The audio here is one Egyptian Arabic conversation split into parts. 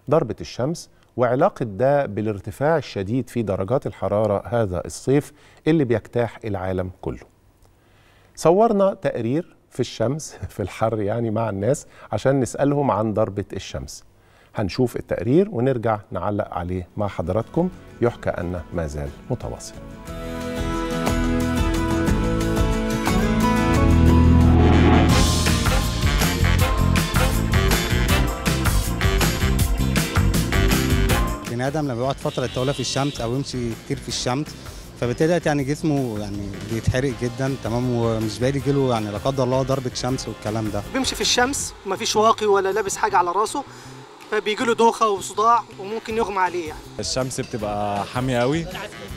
ضربة الشمس وعلاقة ده بالارتفاع الشديد في درجات الحرارة هذا الصيف اللي بيجتاح العالم كله صورنا تقرير في الشمس في الحر يعني مع الناس عشان نسألهم عن ضربة الشمس هنشوف التقرير ونرجع نعلق عليه مع حضراتكم يحكى أنه ما زال متواصل بني ادم لما بيقعد فتره طويله في الشمس او يمشي كتير في الشمس فبالتالي يعني جسمه يعني بيتحرق جدا تمام ومش باقي يجيله يعني لا قدر الله ضربه شمس والكلام ده بيمشي في الشمس ومفيش واقي ولا لابس حاجه على راسه فبيجي له دوخه وصداع وممكن يغمى عليه يعني الشمس بتبقى حامية قوي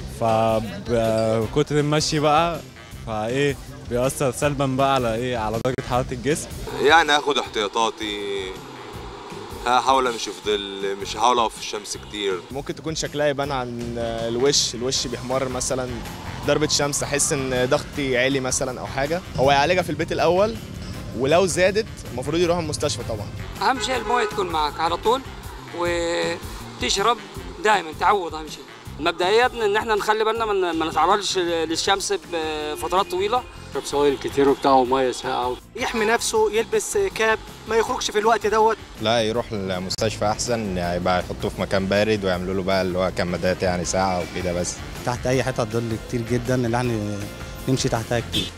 فكتر المشي بقى فايه بيأثر سلبا بقى على ايه على درجة حرارة الجسم يعني هاخد احتياطاتي هحاول امشي في ظل مش هحاول اقف في الشمس كتير ممكن تكون شكلها يبان عن الوش الوش بيحمر مثلا ضربة شمس احس ان ضغطي عالي مثلا او حاجة هو يعالجها في البيت الاول ولو زادت المفروض يروح المستشفى طبعا اهم شيء المويه تكون معك على طول وتشرب دائما تعوض اهم شيء مبدئيا ان احنا نخلي بالنا من ما نتعرضش للشمس بفترات طويله يشرب سوائل كتير وبتاع وميه ساقعه يحمي نفسه يلبس كاب ما يخرجش في الوقت دوت لا يروح المستشفى احسن يبقى يحطوه في مكان بارد ويعملوا له بقى اللي هو كمادات يعني ساعه وكده بس تحت اي حته ظل كتير جدا اللي احنا نمشي تحتها كتير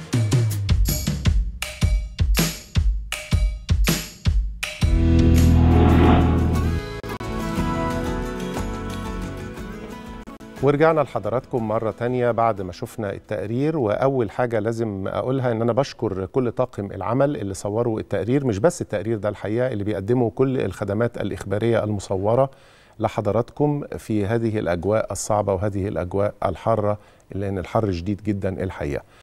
ورجعنا لحضراتكم مرة تانية بعد ما شفنا التقرير وأول حاجة لازم أقولها إن أنا بشكر كل طاقم العمل اللي صوروا التقرير مش بس التقرير ده الحقيقة اللي بيقدموا كل الخدمات الإخبارية المصورة لحضراتكم في هذه الأجواء الصعبة وهذه الأجواء الحارة لأن الحر شديد جدا الحقيقة